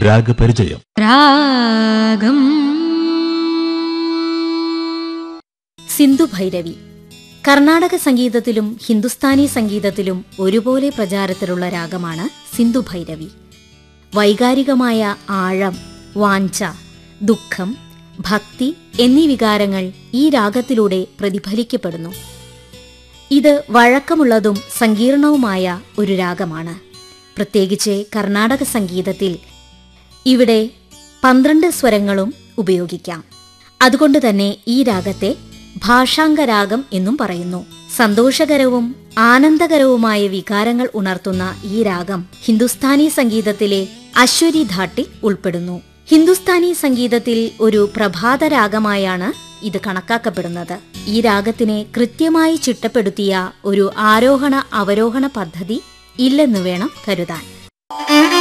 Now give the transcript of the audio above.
രാഗപരിചയം രാഗം സിന്ധു ഭൈരവി കർണാടക സംഗീതത്തിലും ഹിന്ദുസ്ഥാനി സംഗീതത്തിലും ഒരുപോലെ പ്രചാരത്തിലുള്ള രാഗമാണ് സിന്ധു ഭൈരവി വൈകാരികമായ ആഴം വാഞ്ച ദുഃഖം ഭക്തി എന്നീ വികാരങ്ങൾ ഈ രാഗത്തിലൂടെ പ്രതിഫലിക്കപ്പെടുന്നു ഇത് വഴക്കമുള്ളതും സങ്കീർണവുമായ ഒരു രാഗമാണ് പ്രത്യേകിച്ച് കർണാടക സംഗീതത്തിൽ ഇവിടെ പന്ത്രണ്ട് സ്വരങ്ങളും ഉപയോഗിക്കാം അതുകൊണ്ട് തന്നെ ഈ രാഗത്തെ ഭാഷാംഗരാഗം എന്നും പറയുന്നു സന്തോഷകരവും ആനന്ദകരവുമായ വികാരങ്ങൾ ഉണർത്തുന്ന ഈ രാഗം ഹിന്ദുസ്ഥാനി സംഗീതത്തിലെ അശ്വരി ധാട്ടിൽ ഉൾപ്പെടുന്നു ഹിന്ദുസ്ഥാനി സംഗീതത്തിൽ ഒരു പ്രഭാത രാഗമായാണ് ഇത് കണക്കാക്കപ്പെടുന്നത് ഈ രാഗത്തിനെ കൃത്യമായി ചിട്ടപ്പെടുത്തിയ ഒരു ആരോഹണ അവരോഹണ പദ്ധതി ഇല്ലെന്ന് വേണം കരുതാൻ